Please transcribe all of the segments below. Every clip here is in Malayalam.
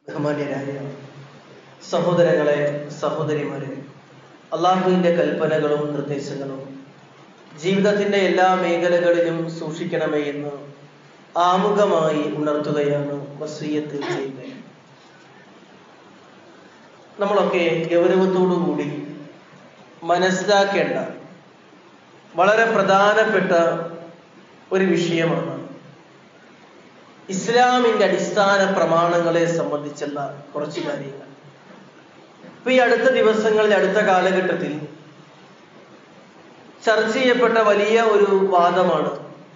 ബഹുമാന്യരായ സഹോദരങ്ങളെ സഹോദരിമാരെ അള്ളാഹുവിൻ്റെ കൽപ്പനകളും നിർദ്ദേശങ്ങളും ജീവിതത്തിൻ്റെ എല്ലാ മേഖലകളിലും സൂക്ഷിക്കണമേ എന്ന് ആമുഖമായി ഉണർത്തുകയാണ് വസീയത്ത് ചെയ്യുന്നത് നമ്മളൊക്കെ ഗൗരവത്തോടുകൂടി മനസ്സിലാക്കേണ്ട വളരെ പ്രധാനപ്പെട്ട ഒരു വിഷയമാണ് ഇസ്ലാമിന്റെ അടിസ്ഥാന പ്രമാണങ്ങളെ സംബന്ധിച്ചുള്ള കുറച്ച് കാര്യങ്ങൾ ഇപ്പൊ ഈ അടുത്ത ദിവസങ്ങളിൽ അടുത്ത കാലഘട്ടത്തിൽ ചർച്ച ചെയ്യപ്പെട്ട വലിയ ഒരു വാദമാണ്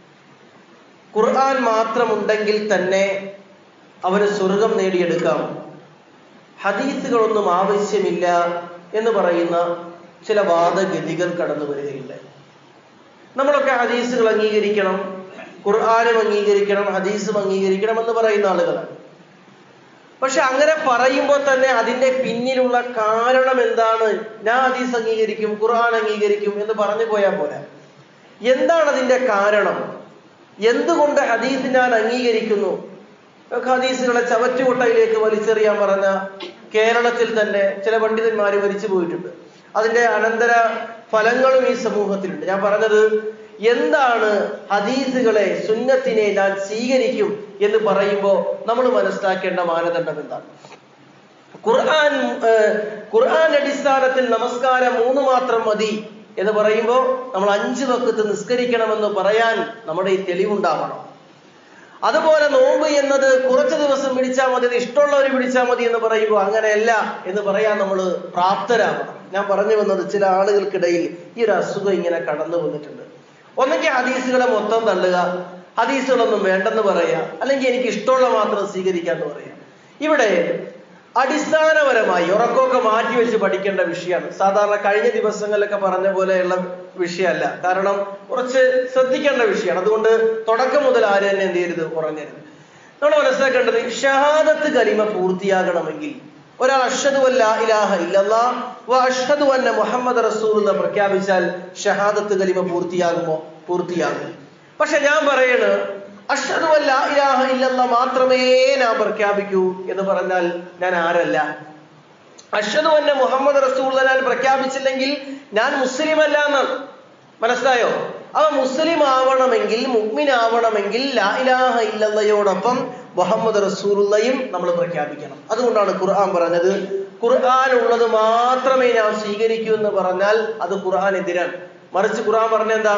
ഖുർആൻ മാത്രമുണ്ടെങ്കിൽ തന്നെ അവന് സ്വർഗം നേടിയെടുക്കാം ഹദീസുകളൊന്നും ആവശ്യമില്ല എന്ന് പറയുന്ന ചില വാദഗതികൾ കടന്നു വരികയുണ്ടായി നമ്മളൊക്കെ ഹദീസുകൾ അംഗീകരിക്കണം ഖുർആാനും അംഗീകരിക്കണം ഹദീസും അംഗീകരിക്കണം എന്ന് പറയുന്ന ആളുകളാണ് പക്ഷെ അങ്ങനെ പറയുമ്പോൾ തന്നെ അതിന്റെ പിന്നിലുള്ള കാരണം എന്താണ് ഞാൻ ഹദീസ് അംഗീകരിക്കും ഖുർആൻ അംഗീകരിക്കും എന്ന് പറഞ്ഞു പോയാൽ പോരാ എന്താണ് അതിന്റെ കാരണം എന്തുകൊണ്ട് ഹദീസ് ഞാൻ അംഗീകരിക്കുന്നു ഹദീസുകളെ ചവറ്റുകൊട്ടയിലേക്ക് വലിച്ചെറിയാൻ പറഞ്ഞ കേരളത്തിൽ തന്നെ ചില പണ്ഡിതന്മാർ മരിച്ചു പോയിട്ടുണ്ട് അതിന്റെ അനന്തര ഫലങ്ങളും ഈ സമൂഹത്തിലുണ്ട് ഞാൻ പറഞ്ഞത് എന്താണ് ഹദീസുകളെ സുന്നത്തിനെ ഞാൻ സ്വീകരിക്കും എന്ന് പറയുമ്പോൾ നമ്മൾ മനസ്സിലാക്കേണ്ട മാനദണ്ഡം എന്താണ് ഖുർആൻ ഖുർആൻ അടിസ്ഥാനത്തിൽ നമസ്കാരം മൂന്ന് മാത്രം മതി എന്ന് പറയുമ്പോൾ നമ്മൾ അഞ്ച് വക്കത്ത് നിസ്കരിക്കണമെന്ന് പറയാൻ നമ്മുടെ ഈ തെളിവുണ്ടാവണം അതുപോലെ നോമ്പ് എന്നത് കുറച്ച് ദിവസം പിടിച്ചാൽ മതി ഇഷ്ടമുള്ളവർ പിടിച്ചാൽ മതി എന്ന് പറയുമ്പോൾ അങ്ങനെയല്ല എന്ന് പറയാൻ നമ്മൾ പ്രാപ്തരാകണം ഞാൻ പറഞ്ഞു വന്നത് ചില ആളുകൾക്കിടയിൽ ഈ ഒരു അസുഖം ഇങ്ങനെ കടന്നു വന്നിട്ടുണ്ട് ഒന്നെങ്കിൽ ഹദീസുകളെ മൊത്തം തള്ളുക ഹദീസുകളൊന്നും വേണ്ടെന്ന് പറയുക അല്ലെങ്കിൽ എനിക്ക് ഇഷ്ടമുള്ള മാത്രം സ്വീകരിക്കാന്ന് പറയുക ഇവിടെ അടിസ്ഥാനപരമായി ഉറക്കമൊക്കെ മാറ്റി വെച്ച് പഠിക്കേണ്ട വിഷയമാണ് സാധാരണ കഴിഞ്ഞ ദിവസങ്ങളിലൊക്കെ പറഞ്ഞ പോലെയുള്ള വിഷയമല്ല കാരണം കുറച്ച് ശ്രദ്ധിക്കേണ്ട വിഷയമാണ് അതുകൊണ്ട് തുടക്കം മുതൽ ആരും തന്നെ എന്ത് ചെയ്യരുത് ഉറങ്ങരുത് നമ്മൾ മനസ്സിലാക്കേണ്ടത് ഷഹാദത്ത് കലിമ പൂർത്തിയാകണമെങ്കിൽ ഒരാൾ അഷദു അല്ല ഇലാഹ ഇല്ലല്ലാ വ അഷ്ഹദു അന്ന മുഹമ്മദ് റസൂൽ എന്ന് പ്രഖ്യാപിച്ചാൽ ഷഹാദത്ത് കലിമ പൂർത്തിയാകുമോ പൂർത്തിയാകും പക്ഷെ ഞാൻ പറയണ് അഷദു അല്ല ഇലാഹ ഇല്ലല്ല മാത്രമേ ഞാൻ പ്രഖ്യാപിക്കൂ എന്ന് പറഞ്ഞാൽ ഞാൻ ആരല്ല അഷദു അന്ന മുഹമ്മദ് റസൂൽ ഞാൻ പ്രഖ്യാപിച്ചില്ലെങ്കിൽ ഞാൻ മുസ്ലിം അല്ല എന്നാണ് മനസ്സിലായോ അവ മുസ്ലിം ആവണമെങ്കിൽ മുഗ്മിൻ ആവണമെങ്കിൽ ലാ ഇലാഹ ഇല്ലല്ലയോടൊപ്പം മുഹമ്മദ് റസൂലുള്ളയും നമ്മൾ പ്രഖ്യാപിക്കണം അതുകൊണ്ടാണ് ഖുർആൻ പറഞ്ഞത് ഖുർആൻ ഉള്ളത് മാത്രമേ ഞാൻ സ്വീകരിക്കൂ എന്ന് പറഞ്ഞാൽ അത് ഖുർആൻ എതിരാണ് മറിച്ച് ഖുർആൻ പറഞ്ഞ എന്താ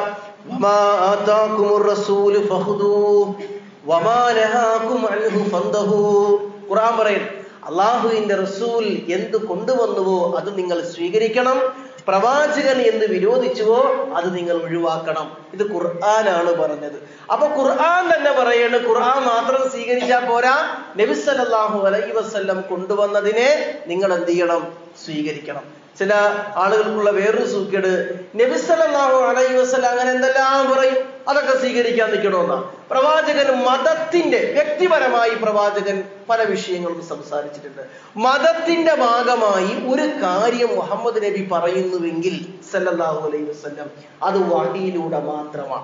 ഖുർആൻ പറയും അള്ളാഹുവിന്റെ റസൂൽ എന്ത് കൊണ്ടുവന്നുവോ അത് നിങ്ങൾ സ്വീകരിക്കണം പ്രവാചകൻ എന്ന് വിരോധിച്ചുവോ അത് നിങ്ങൾ ഒഴിവാക്കണം ഇത് ഖുർആനാണ് പറഞ്ഞത് അപ്പൊ ഖുർആൻ തന്നെ പറയാണ് ഖുർആൻ മാത്രം സ്വീകരിച്ചാൽ പോരാ നബിസല്ലാഹു അലൈ വസ്ല്ലം കൊണ്ടുവന്നതിനെ നിങ്ങൾ എന്ത് ചെയ്യണം സ്വീകരിക്കണം ചില ആളുകൾക്കുള്ള വേറൊരു സൂക്കേട് നബിസല്ലാഹു അലൈ വസ്ലം അങ്ങനെ എന്തെല്ലാം പറയും അതൊക്കെ സ്വീകരിക്കാൻ നിൽക്കണമെന്നാ പ്രവാചകൻ മതത്തിന്റെ വ്യക്തിപരമായി പ്രവാചകൻ പല വിഷയങ്ങളും സംസാരിച്ചിട്ടുണ്ട് മതത്തിന്റെ ഭാഗമായി ഒരു കാര്യം മുഹമ്മദ് നബി പറയുന്നുവെങ്കിൽ സല്ലല്ലാഹു അലൈഹി വസല്ലം അത് വഹിയിലൂടെ മാത്രമാണ്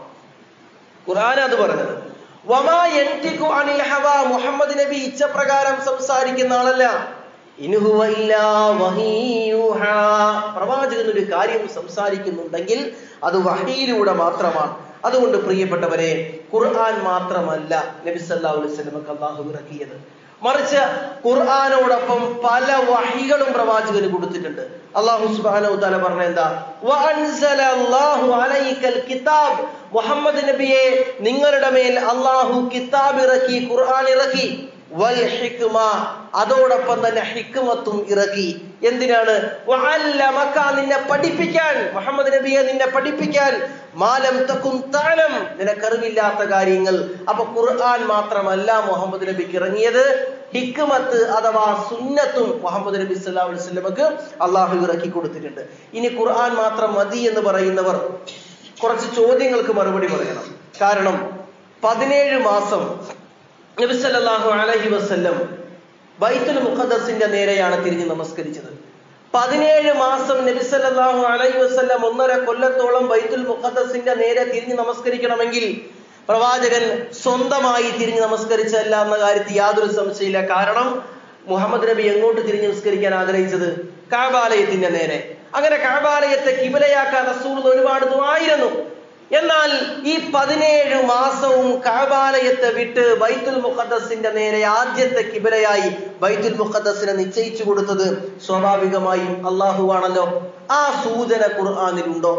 ഖുർആൻ അത് പറഞ്ഞത് വമാ യൻതിഖു അനിൽ ഹവാ മുഹമ്മദ് നബി ഇച്ഛപ്രകാരം സംസാരിക്കുന്ന ആളല്ല ഇൻഹുവ ഇല്ലാ വഹീയുഹാ പ്രവാചകൻ ഒരു കാര്യം സംസാരിക്കുന്നുണ്ടെങ്കിൽ അത് വഹിയിലൂടെ മാത്രമാണ് അതുകൊണ്ട് പ്രിയപ്പെട്ടവരെ ഖുർആൻ മാത്രമല്ല നബി സല്ലല്ലാഹു അലൈഹി വസല്ലമക്ക് അല്ലാഹു ഇറക്കിയത് മറിച്ച് ഖുർആനോടൊപ്പം പല വഹികളും പ്രവാചകന് കൊടുത്തിട്ടുണ്ട് അള്ളാഹു സുബ്ഹാനഹു തആല പറഞ്ഞ എന്താ വഅൻസലല്ലാഹു അലൈക്കൽ കിതാബ് മുഹമ്മദ് നബിയെ നിങ്ങളുടെ മേൽ അള്ളാഹു കിതാബ് ഇറക്കി ഖുർആൻ ഇറക്കി വൽ ഹിക്മ അതോടൊപ്പം തന്നെ ഹിക്മത്തും ഇറക്കി എന്തിനാണ് വഅല്ലമക നിന്നെ പഠിപ്പിക്കാൻ മുഹമ്മദ് നബിയെ നിന്നെ പഠിപ്പിക്കാൻ മാലം തക്കും താലം നിനക്കറിവില്ലാത്ത കാര്യങ്ങൾ അപ്പൊ ഖുർആൻ മാത്രമല്ല മുഹമ്മദ് നബിക്ക് ഇറങ്ങിയത് ഹിക്മത്ത് അഥവാ സുന്നത്തും മുഹമ്മദ് നബി സല്ലല്ലാഹു അലൈഹി വസല്ലമക്ക് അള്ളാഹു ഇറക്കി കൊടുത്തിട്ടുണ്ട് ഇനി ഖുർആൻ മാത്രം മതി എന്ന് പറയുന്നവർ കുറച്ച് ചോദ്യങ്ങൾക്ക് മറുപടി പറയണം കാരണം പതിനേഴ് മാസം നബി സല്ലല്ലാഹു അലൈഹി വസല്ലം ബൈത്തുൽ മുഖദ്ദസിന്റെ നേരെയാണ് തിരിഞ്ഞ് നമസ്കരിച്ചത് പതിനേഴ് മാസം നബി സല്ലല്ലാഹു അലൈഹി വസല്ലം ഒന്നര കൊല്ലത്തോളം ബൈത്തുൽ മുഖദ്ദസിന്റെ നേരെ തിരിഞ്ഞ് നമസ്കരിക്കണമെങ്കിൽ പ്രവാചകൻ സ്വന്തമായി തിരിഞ്ഞ് നമസ്കരിച്ചല്ല എന്ന കാര്യത്തിൽ യാതൊരു സംശയമില്ല കാരണം മുഹമ്മദ് നബി എങ്ങോട്ട് തിരിഞ്ഞ് നിസ്കരിക്കാൻ ആഗ്രഹിച്ചത് കാബാലയത്തിന്റെ നേരെ അങ്ങനെ കാബാലയത്തെ കിബിലയാക്കാൻ റസൂൽ ഒരുപാട് ദുആയിരുന്നു എന്നാൽ ഈ പതിനേഴ് മാസവും കാബാലയത്തെ വിട്ട് ബൈത്തുൽ മുഖദ്ദസിന്റെ നേരെ ആദ്യത്തെ കിബിലയായി ബൈത്തുൽ മുഖദ്ദസിനെ നിശ്ചയിച്ചു കൊടുത്തത് സ്വാഭാവികമായും അള്ളാഹുവാണല്ലോ ആ സൂചന ഖുർആാനിലുണ്ടോ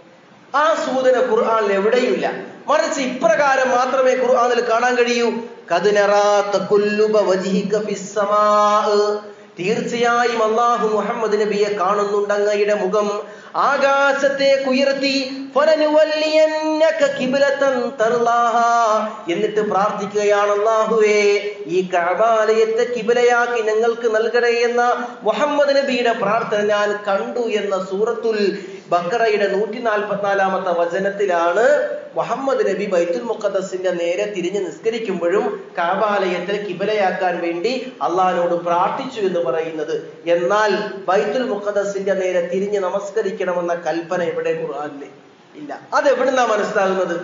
ആ സൂചന ഖുർആാനിൽ എവിടെയുമില്ല മറിച്ച് ഇപ്രകാരം മാത്രമേ ഖുർആാനിൽ കാണാൻ കഴിയൂ കതിനറാത്ത കുല്ലുബ വജിഹിക ഫിസ്സമാ തീർച്ചയായും അള്ളാഹു മുഹമ്മദ് നബിയെ കാണുന്നുണ്ട് അങ്ങയുടെ മുഖം ആകാശത്തേക്ക് ഉയർത്തി ഫലനുവല്ലിയന്നക കിബ്ലതൻ തർലാഹാ എന്നിട്ട് പ്രാർത്ഥിക്കുകയാണ് അല്ലാഹുവേ ഈ കഅബാലയത്തെ കിബിലയാക്കി ഞങ്ങൾക്ക് നൽകണേ എന്ന മുഹമ്മദ് നബിയുടെ പ്രാർത്ഥന ഞാൻ കണ്ടു എന്ന സൂറത്തുൽ ബക്കറയുടെ നൂറ്റി നാൽപ്പത്തിനാലാമത്തെ വചനത്തിലാണ് മുഹമ്മദ് നബി ബൈത്തുൽ മുഖദ്ദസിന്റെ നേരെ തിരിഞ്ഞ് നിസ്കരിക്കുമ്പോഴും കാബാലയത്തെ കിബിലയാക്കാൻ വേണ്ടി അള്ളഹാനോട് പ്രാർത്ഥിച്ചു എന്ന് പറയുന്നത് എന്നാൽ ബൈത്തുൽ മുഖദ്ദസിന്റെ നേരെ തിരിഞ്ഞ് നമസ്കരിക്കണമെന്ന കൽപ്പന എവിടെ ഖുർആനിൽ ഇല്ല അത് എവിടുന്നാ മനസ്സിലാകുന്നത്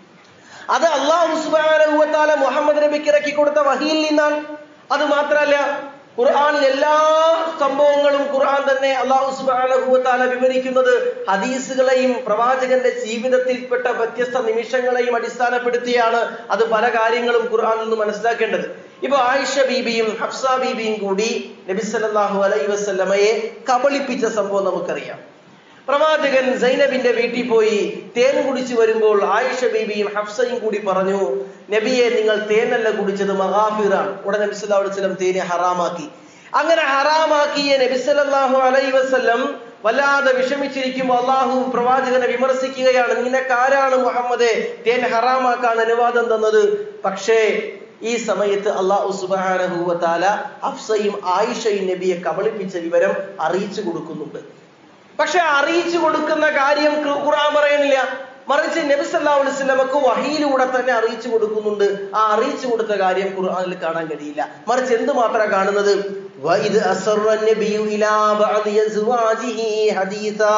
അത് അള്ളാഹു സുബ്ഹാനഹു വ തആല മുഹമ്മദ് നബിക്ക് ഇറക്കി കൊടുത്ത വഹിയിൽ നിന്നാണ് അത് മാത്രമല്ല ഖുർആനിൽ എല്ലാ സംഭവങ്ങളും ഖുർആൻ തന്നെ അള്ളാഹു സുബ്ഹാനഹു വ തആല വിവരിക്കുന്നത് ഹദീസുകളെയും പ്രവാചകന്റെ ജീവിതത്തിൽപ്പെട്ട വ്യത്യസ്ത നിമിഷങ്ങളെയും അടിസ്ഥാനപ്പെടുത്തിയാണ് അത് പല കാര്യങ്ങളും ഖുർആനിൽ നിന്ന് മനസ്സിലാക്കേണ്ടത് ഇപ്പൊ ആയിഷ ബീബിയും ഹഫ്സ ബീബിയും കൂടി നബി സല്ലല്ലാഹു അലൈഹി വസല്ലമയെ കബളിപ്പിച്ച സംഭവം നമുക്കറിയാം പ്രവാചകൻ സൈനബിന്റെ വീട്ടിൽ പോയി തേൻ കുടിച്ചു വരുമ്പോൾ ആയിഷ ബീബിയും ഹഫ്സയും കൂടി പറഞ്ഞു നബിയെ നിങ്ങൾ തേനല്ല കുടിച്ചത് മഹാഫിറാണ് ഉടനെ നബി സല്ലല്ലാഹു അലൈഹി വസല്ലം തേനെ ഹറാമാക്കി അങ്ങനെ ഹറാമാക്കിയ നബി സല്ലല്ലാഹു അലൈഹി വസല്ലം വല്ലാതെ വിഷമിച്ചിരിക്കുമ്പോൾ അള്ളാഹു പ്രവാചകനെ വിമർശിക്കുകയാണ് നിനക്കാരാണ് മുഹമ്മദെ തേൻ ഹറാമാക്കാൻ അനുവാദം തന്നത് പക്ഷേ ഈ സമയത്ത് അള്ളാഹു സുബ്ഹാനഹു വ തആല ഹഫ്സയും ആയിഷയും നബിയെ കബളിപ്പിച്ച വിവരം അറിയിച്ചു കൊടുക്കുന്നുണ്ട് പക്ഷെ അറിയിച്ചു കൊടുക്കുന്ന കാര്യം ഖു- ഖുർആൻ പറയുന്നില്ല മറിച്ച് നബി സല്ലല്ലാഹു അലൈഹി വസല്ലമക്ക് വഹിയിലൂടെ തന്നെ അറിയിച്ചു കൊടുക്കുന്നുണ്ട് ആ അറിയിച്ചു കൊടുത്ത കാര്യം ഖുർആനിൽ കാണാൻ കഴിയില്ല മറിച്ച് എന്ത് മാത്രമാണ് കാണുന്നത് വഇദ് അസറ നബിയു ഇലാ ബഅദി അസ്വാജിഹി ഹദീസാ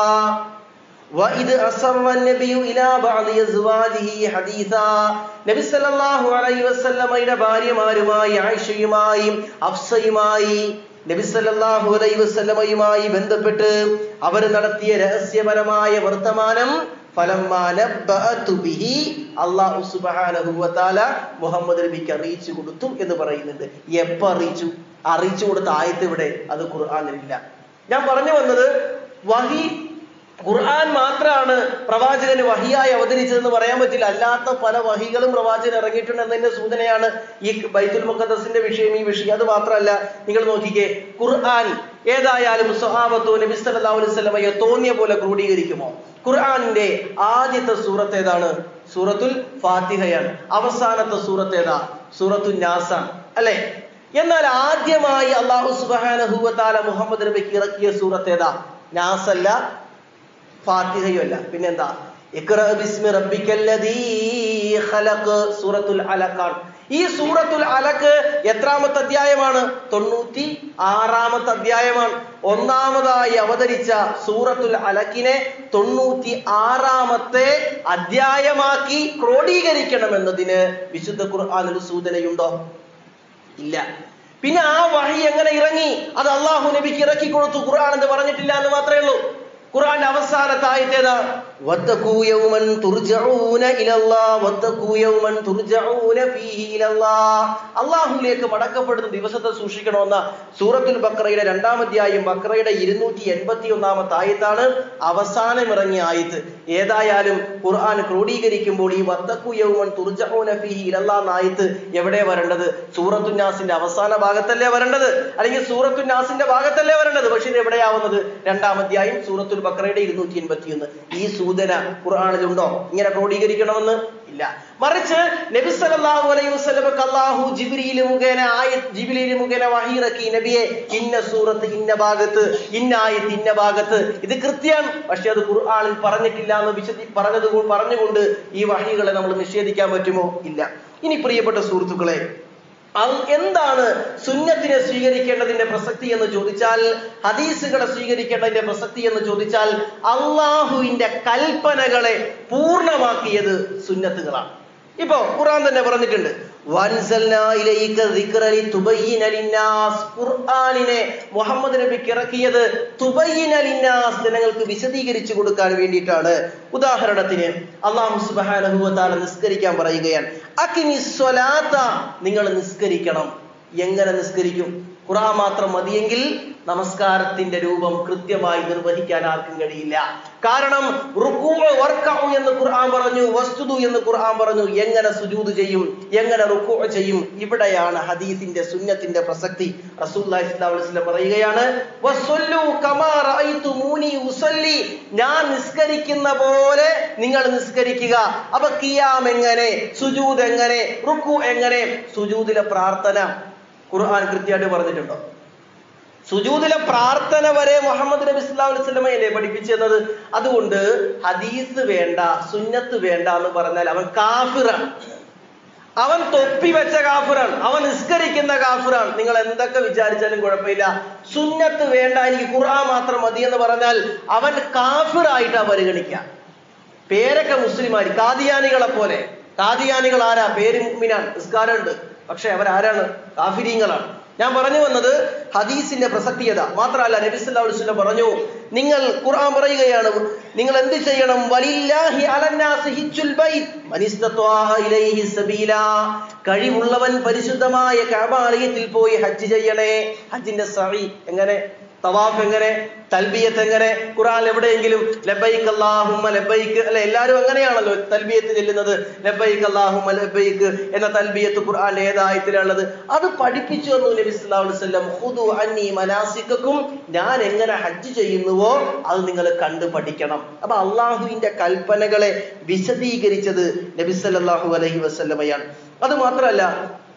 വഇദ് അസറ നബിയു ഇലാ ബഅദി അസ്വാജിഹി ഹദീസാ നബി സല്ലല്ലാഹു അലൈഹി വസല്ലമയുടെ ഭാര്യമാരുമായി ആയിഷയുമായി ഹഫ്സയുമായി നബി സല്ലല്ലാഹു അലൈഹി വസല്ലമയുമായി ബന്ധപ്പെട്ട് അവർ നടത്തിയ രഹസ്യപരമായ വർത്തമാനം ഫലമ്മാ നബ്ബഅതു ബിഹി അല്ലാഹു സുബ്ഹാനഹു വ തആല മുഹമ്മദ് നബിക്ക് അറിയിച്ചു കൊടുത്തു എന്ന് പറയുന്നുണ്ട് എപ്പ അറിയിച്ചു അറിയിച്ചു കൊടുത്ത ആയത്ത് ഇവിടെ അത് ഖുർആനിലില്ല ഞാൻ പറഞ്ഞു വന്നത് വഹി ഖുർആൻ മാത്രമാണ് പ്രവാചകന് വഹിയായി അവതരിച്ചതെന്ന് പറയാൻ പറ്റില്ല അല്ലാത്ത പല വഹികളും പ്രവാചകൻ ഇറങ്ങിയിട്ടുണ്ട് എന്നതിന്റെ സൂചനയാണ് ഈ ബൈത്തുൽ മുഖദ്ദസിന്റെ വിഷയം ഈ വിഷയം അത് മാത്രമല്ല നിങ്ങൾ നോക്കിക്കേ ഖുർആൻ ഏതായാലും സ്വഹാബത്തോ നബി സല്ലല്ലാഹു അലൈഹി വസല്ലമയെ തോന്നിയ പോലെ ക്രോഡീകരിക്കുമോ ഖുർആനിന്റെ ആദ്യത്തെ സൂറത്ത് ഏതാണ് സൂറത്തുൽ ഫാത്തിഹയാണ് അവസാനത്തെ സൂറത്ത് ഏതാ സൂറത്തുൽ നാസാണ് അല്ലെ എന്നാൽ ആദ്യമായി അള്ളാഹു സുബ്ഹാനഹു വ തആല മുഹമ്മദ് നബിക്ക് ഇറക്കിയ സൂറത്ത് ഏതാ നാസല്ല ഫാത്തിഹയുമല്ല പിന്നെന്താ ഇഖ്റ ബിസ്മി റബ്ബിക്കല്ലദീ ഖലഖ് സൂറത്തുൽ അലഖാണ് ഈ സൂറത്തുൽ അലക്ക് എത്രാമത്തെ അധ്യായമാണ് തൊണ്ണൂറ്റി ആറാമത്തെ അധ്യായമാണ് ഒന്നാമതായി അവതരിച്ച സൂറത്തുൽ അലക്കിനെ തൊണ്ണൂറ്റി ആറാമത്തെ അധ്യായമാക്കി ക്രോഡീകരിക്കണമെന്നതിന് വിശുദ്ധ ഖുർആാനൊരു സൂചനയുണ്ടോ ഇല്ല പിന്നെ ആ വഹി എങ്ങനെ ഇറങ്ങി അത് അള്ളാഹു നബിക്ക് ഇറക്കി കൊടുത്തു ഖുർആൻ എന്ന് പറഞ്ഞിട്ടില്ല എന്ന് മാത്രമേ ഉള്ളൂ ഖുർആന്റെ അവസാനത്തെ ആയത്തേതാ വത്തഖൂ യൗമൻ തുർജഊന ഇലല്ലാഹ് വത്തഖൂ യൗമൻ തുർജഊന ഫീഹി ഇലല്ലാഹ് അല്ലാഹുവിലേക്ക് മടക്കപ്പെടുന്ന ദിവസത്തെ സൂക്ഷിക്കണമെന്ന സൂറത്തുൽ ബഖറയുടെ രണ്ടാം അധ്യായം ബഖറയുടെ ഇരുന്നൂറ്റി എൺപത്തി ഒന്നാമത്തെ ആയത്താണ് അവസാനം ഇറങ്ങിയ ആയത്ത് ഏതായാലും ഖുർആൻ ക്രോഡീകരിക്കുമ്പോൾ ഈ വത്തഖൂ യൗമൻ തുർജഊന ഫീഹി ഇലല്ലാഹ് എന്ന ആയത്ത് എവിടെ വരേണ്ടത് സൂറത്തുൽ നാസിന്റെ അവസാന ഭാഗത്തല്ലേ വരേണ്ടത് അല്ലെങ്കിൽ സൂറത്തുൽ നാസിന്റെ ഭാഗത്തല്ലേ വരേണ്ടത് പക്ഷേ ഇത് എവിടെയാവുന്നത് രണ്ടാം അധ്യായം സൂറത്തുൽ ബക്കറയുടെ ഇരുന്നൂറ്റി എൺപത്തി ഒന്ന് ഈ സൂചന ഖുർആാനിലുണ്ടോ ഇങ്ങനെ ക്രോഡീകരിക്കണമെന്ന് ഇല്ല മറിച്ച് നബി സല്ലല്ലാഹു അലൈഹി വസല്ലമക്ക് അല്ലാഹു ജിബ്രീൽ മുഖേന ആയത് ജിബ്രീൽ മുഖേന വഹീറക്കി നബിയെ ഇന്ന സൂറത്ത് ഇന്ന ഭാഗത്ത് ഇന്ന ആയത്ത് ഇന്ന ഭാഗത്ത് ഇത് കൃത്യമാണ് പക്ഷെ അത് ഖുർആനിൽ പറഞ്ഞിട്ടില്ല എന്ന് വിശദി പറഞ്ഞത് കൊ- പറഞ്ഞുകൊണ്ട് ഈ വഹികളെ നമ്മൾ നിഷേധിക്കാൻ പറ്റുമോ ഇല്ല ഇനി പ്രിയപ്പെട്ട സുഹൃത്തുക്കളെ അൽ- എന്താണ് സുന്നത്തിനെ സ്വീകരിക്കേണ്ടതിന്റെ പ്രസക്തി എന്ന് ചോദിച്ചാൽ ഹദീസുകളെ സ്വീകരിക്കേണ്ടതിന്റെ പ്രസക്തി എന്ന് ചോദിച്ചാൽ അള്ളാഹുവിന്റെ കൽപ്പനകളെ പൂർണ്ണമാക്കിയത് സുന്നത്തുകളാണ് ഇപ്പോ ഖുർആൻ തന്നെ പറഞ്ഞിട്ടുണ്ട് വൻസൽനാ ഇലൈക ദിക്റ ലിതുബയ്യിന ലിന്നാസ് ഖുർആനിനെ മുഹമ്മദ് നബിക്ക് ഇറക്കിയത് തുബയ്യിന ലിന്നാസ് ജനങ്ങൾക്ക് വിശദീകരിച്ചു കൊടുക്കാൻ വേണ്ടിയിട്ടാണ് ഉദാഹരണത്തിന് അള്ളാഹു സുബ്ഹാനഹു വ തആല നിസ്കരിക്കാൻ പറയുകയാണ് അഖിമിസ് സ്വലാത്ത നിങ്ങൾ നിസ്കരിക്കണം എങ്ങനെ നിസ്കരിക്കും ഖുർആൻ മാത്രം മതിയെങ്കിൽ നമസ്കാരത്തിന്റെ രൂപം കൃത്യമായി നിർവഹിക്കാൻ ആർക്കും കഴിയില്ല കാരണം റുക്കൂ വർക്കഉ എന്ന് ഖുർആൻ പറഞ്ഞു വസ്തുതു എന്ന് ഖുർആൻ പറഞ്ഞു എങ്ങനെ സുജൂദ് ചെയ്യും എങ്ങനെ റുക്കൂ ചെയ്യും ഇവിടെയാണ് ഹദീസിന്റെ സുന്നത്തിന്റെ പ്രസക്തി റസൂലുള്ളാഹി സ്വല്ലല്ലാഹു അലൈഹി വസല്ലം പറയുകയാണ് വസ്വല്ലു കമാ റഅയ്തുമൂനി ഉസല്ലി ഞാൻ നിസ്കരിക്കുന്ന പോലെ നിങ്ങൾ നിസ്കരിക്കുക അപ്പൊ ഖിയാം എങ്ങനെ സുജൂദ് എങ്ങനെ റുക്കൂ എങ്ങനെ സുജൂദിലെ പ്രാർത്ഥന ഖുർആൻ കൃത്യമായിട്ട് പറഞ്ഞിട്ടുണ്ടോ സുജൂദിലെ പ്രാർത്ഥന വരെ മുഹമ്മദ് നബി സ്വല്ലല്ലാഹു അലൈഹി വസല്ലമയല്ലേ പഠിപ്പിച്ചു തന്നത് അതുകൊണ്ട് ഹദീസ് വേണ്ട സുന്നത്ത് വേണ്ട എന്ന് പറഞ്ഞാൽ അവൻ കാഫിറാണ് അവൻ തൊപ്പി വെച്ച കാഫിറാണ് അവൻ നിസ്കരിക്കുന്ന കാഫിറാണ് നിങ്ങൾ എന്തൊക്കെ വിചാരിച്ചാലും കുഴപ്പമില്ല സുന്നത്ത് വേണ്ട എനിക്ക് ഖുർആൻ മാത്രം മതി എന്ന് പറഞ്ഞാൽ അവൻ കാഫിറായിട്ടാ പരിഗണിക്കുക പേരൊക്കെ മുസ്ലിമാര് കാദിയാനികളെ പോലെ കാദിയാനികൾ ആരാ പേര് മുഅ്മിനാണ് നിസ്കാരമുണ്ട് പക്ഷെ അവരാരാണ് കാഫിരീങ്ങളാണ് ഞാൻ പറഞ്ഞു വന്നത് ഹദീസിന്റെ പ്രസക്തിയത മാത്രമല്ല നബി സല്ലല്ലാഹു അലൈഹി വസല്ലം പറഞ്ഞു നിങ്ങൾ ഖുർആൻ പറയുകയാണ് നിങ്ങൾ എന്ത് ചെയ്യണം വലില്ലാഹി അലന്നാസി ഹിജ്ജുൽ ബൈത്ത് മനിസ്തത്വാ ഇലൈഹി സബീല കഴിവുള്ളവൻ പരിശുദ്ധമായ കഅബാലയത്തിൽ പോയി ഹജ്ജ് ചെയ്യണേ ഹജ്ജിന്റെ സഈ എങ്ങനെ തവാഫ് എങ്ങനെ തൽബിയത്ത് എങ്ങനെ ഖുർആൻ എവിടെയെങ്കിലും ലബൈക്ക് അല്ലാഹുമ്മ ലബൈക്ക് അല്ലെ എല്ലാവരും അങ്ങനെയാണല്ലോ തൽബിയത്ത് ചെല്ലുന്നത് ലബൈക്ക് അല്ലാഹുമ്മ ലബൈക്ക് എന്ന തൽബിയത്ത് ഖുർആൻ ഏതായത്തിലുള്ളത് അത് പഠിപ്പിച്ചു തന്നു നബി സല്ലല്ലാഹു അലൈഹി വസല്ലം ഖുദു അന്നി മനാസിക്കക്കും ഞാൻ എങ്ങനെ ഹജ്ജ് ചെയ്യുന്നുവോ അത് നിങ്ങൾ കണ്ടു പഠിക്കണം അപ്പൊ അള്ളാഹുവിന്റെ കൽപ്പനകളെ വിശദീകരിച്ചത് നബി സല്ലല്ലാഹു അലൈഹി വസല്ലമയാണ് അത് മാത്രമല്ല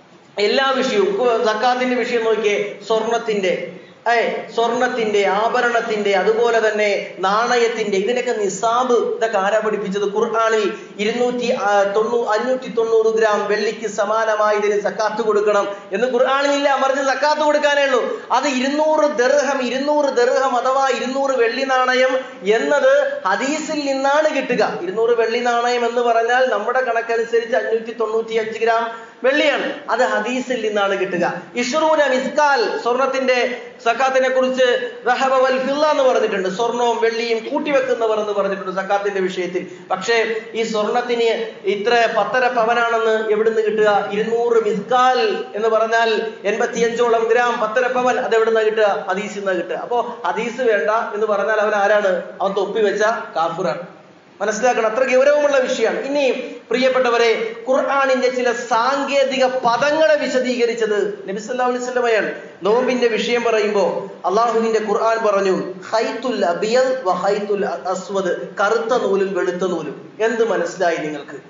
എല്ലാ വിഷയവും ഇപ്പൊ സക്കാത്തിന്റെ വിഷയം നോക്കിയേ സ്വർണത്തിന്റെ ഏ സ്വർണത്തിന്റെ ആഭരണത്തിന്റെ അതുപോലെ തന്നെ നാണയത്തിന്റെ ഇതിനൊക്കെ നിസാബ് ഇതൊക്കെ ആരാ പഠിപ്പിച്ചത് ഖുർആാനിൽ ഇരുന്നൂറ്റി ആ, തൊണ്ണൂ അഞ്ഞൂറ്റി തൊണ്ണൂറ് ഗ്രാം വെള്ളിക്ക് സമാനമായി ഇതിന് സക്കാത്ത് കൊടുക്കണം എന്ന് ഖുർആാനിലില്ല മറിച്ച് സക്കാത്ത് കൊടുക്കാനേ ഉള്ളൂ അത് ഇരുന്നൂറ് ദർഹം ഇരുന്നൂറ് ദർഹം അഥവാ ഇരുന്നൂറ് വെള്ളി നാണയം എന്നത് ഹദീസിൽ നിന്നാണ് കിട്ടുക ഇരുന്നൂറ് വെള്ളി നാണയം എന്ന് പറഞ്ഞാൽ നമ്മുടെ കണക്കനുസരിച്ച് അഞ്ഞൂറ്റി തൊണ്ണൂറ്റി അഞ്ച് ഗ്രാം വെള്ളിയാണ് അത് ഹദീസിൽ നിന്നാണ് കിട്ടുക ഇഷ്റൂന മിസ്കാൽ സ്വർണത്തിന്റെ സക്കാത്തിനെ കുറിച്ച് റഹബ വൽ ഫില്ല എന്ന് പറഞ്ഞിട്ടുണ്ട് സ്വർണവും വെള്ളിയും കൂട്ടിവെക്കുന്നവർ എന്ന് പറഞ്ഞിട്ടുണ്ട് സക്കാത്തിന്റെ വിഷയത്തിൽ പക്ഷേ ഈ സ്വർണത്തിന് ഇത്ര പത്തര പവനാണെന്ന് എവിടുന്ന് കിട്ടുക ഇരുന്നൂറ് മിസ്കാൽ എന്ന് പറഞ്ഞാൽ എൺപത്തിയഞ്ചോളം ഗ്രാം പത്തര പവൻ അത് എവിടുന്ന കിട്ടുക ഹദീസിൽ നിന്ന് കിട്ടുക അപ്പോ ഹദീസ് വേണ്ട എന്ന് പറഞ്ഞാൽ അവൻ ആരാണ് അവൻ തൊപ്പി വെച്ച കാഫിറാണ് മനസ്സിലാക്കണം അത്ര ഗൗരവമുള്ള വിഷയമാണ് ഇനി പ്രിയപ്പെട്ടവരെ ഖുർആാനിന്റെ ചില സാങ്കേതിക പദങ്ങളെ വിശദീകരിച്ചത് നബി സല്ലല്ലാഹു അലൈഹി വസല്ലമയാണ് നോമ്പിന്റെ വിഷയം പറയുമ്പോൾ അള്ളാഹുവിന്റെ ഖുർആൻ പറഞ്ഞു ഹൈത്തുൽ അബിയൽ വ ഹൈത്തുൽ അസ്വദ് കറുത്ത നൂലും വെളുത്ത നൂലും എന്ത് മനസ്സിലായി നിങ്ങൾക്ക്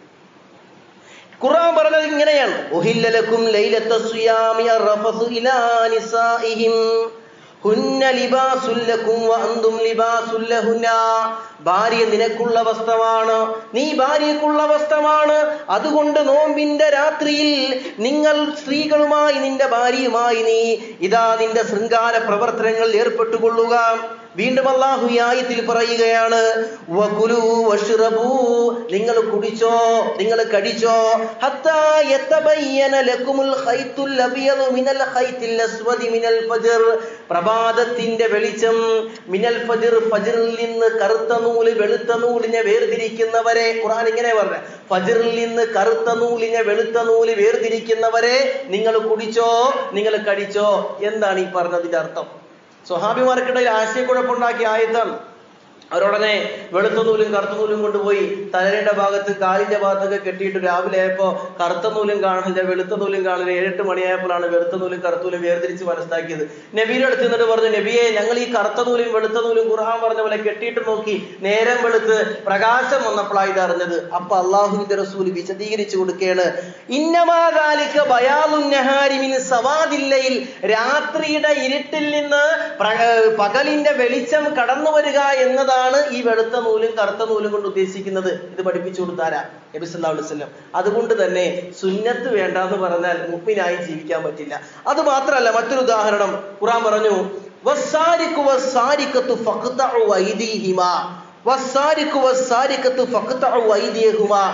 ഖുർആൻ പറഞ്ഞത് ഇങ്ങനെയാണ് ഉഹില്ലലക്കും ലൈലത്ത സിയാമി അർറഫസു ഇലാ നിസാഇഹിം ഹുന്ന ലിബാസുൽ ലക്കും വ അന്തും ലിബാസുൽ ലഹുന്ന ഭാര്യ നിനക്കുള്ള വസ്ത്രമാണ് നീ ഭാര്യക്കുള്ള വസ്ത്രമാണ് അതുകൊണ്ട് നോമ്പിന്റെ രാത്രിയിൽ നിങ്ങൾ സ്ത്രീകളുമായി നിന്റെ ഭാര്യയുമായി നീ ഇതാ നിന്റെ ശൃംഗാര പ്രവർത്തനങ്ങളിൽ ഏർപ്പെട്ടുകൊള്ളുക വീണ്ടും അള്ളാഹു ഈ ആയത്തിൽ പറയുകയാണ് വകുലു വഷ്റബൂ നിങ്ങൾ കുടിച്ചോ നിങ്ങൾ കടിച്ചോ ഹത്താ യതബയ്യന ലക്കുമുൽ ഖൈത്തുൽ അബിയദു മിനൽ ഖൈത്തിൽ അസ്വദി മിനൽ ഫജ്ർ പ്രഭാതത്തിന്റെ വെളിച്ചം മിനൽ ഫജ്ർ ഫജ്റിൽ നിന്ന് കറുത്ത നൂല് വെളുത്ത നൂലിനെ വേർതിരിക്കുന്നവരെ ഖുർആൻ ഇങ്ങനെ പറഞ്ഞ ഫജ്റിൽ നിന്ന് കറുത്ത നൂലിനെ വെളുത്ത നൂല് വേർതിരിക്കുന്നവരെ നിങ്ങൾ കുടിച്ചോ നിങ്ങൾ കടിച്ചോ എന്താണ് ഈ പറഞ്ഞതിന്റെ അർത്ഥം സ്വഹാബിമാർക്കിടയിൽ ആശയക്കുഴപ്പമുണ്ടാക്കിയ ആയത്താണ് അവരുടനെ വെളുത്ത നൂലും കറുത്ത നൂലും കൊണ്ടുപോയി തലയുടെ ഭാഗത്ത് കാലിന്റെ ഭാഗത്തൊക്കെ കെട്ടിയിട്ട് രാവിലെ ആയപ്പോ കറുത്ത നൂലും കാണില്ല വെളുത്ത നൂലും കാണില്ല ഏഴെട്ട് മണിയായപ്പോഴാണ് വെളുത്ത നൂലും കറുത്ത നൂലും വേർതിരിച്ച് മനസ്സിലാക്കിയത് നബിയുടെ അടുത്ത് നിന്നിട്ട് പറഞ്ഞു നബിയെ ഞങ്ങൾ ഈ കറുത്ത നൂലും വെളുത്ത നൂലും ഖുർആൻ പറഞ്ഞ പോലെ കെട്ടിയിട്ട് നോക്കി നേരം വെളുത്ത് പ്രകാശം വന്നപ്പോഴാണ് ഇത് അറിഞ്ഞത് അപ്പൊ അള്ളാഹുവിന്റെ റസൂൽ വിശദീകരിച്ചു കൊടുക്കുകയാണ് ഇന്നമാകാലിക്ക ബയാലുന്നഹാരിമിൻ സവാദില്ലയിൽ രാത്രിയുടെ ഇരുട്ടിൽ നിന്ന് പ്ര- പകലിന്റെ വെളിച്ചം കടന്നു വരിക എന്നതാണ് ഈ വെളുത്ത നൂലും കറുത്ത നൂലും കൊണ്ട് ഉദ്ദേശിക്കുന്നത് ഇത് പഠിപ്പിച്ചു കൊടുത്താരാ നബി സല്ലല്ലാഹു അലൈഹി വസല്ലം അതുകൊണ്ട് തന്നെ സുന്നത്ത് വേണ്ട എന്ന് പറഞ്ഞാൽ മുപ്പിനായി ജീവിക്കാൻ പറ്റില്ല അത് മാത്രമല്ല മറ്റൊരു ഉദാഹരണം ഖുറാൻ പറഞ്ഞു വസ്സാരിക്കു വസ്സാരിക്കത്തു ഫഖ്തഉ ഐദീഹിമാ വസ്സാരിക്കു വസ്സാരിക്കത്തു ഫഖ്തഉ ഐദിയഹുമാ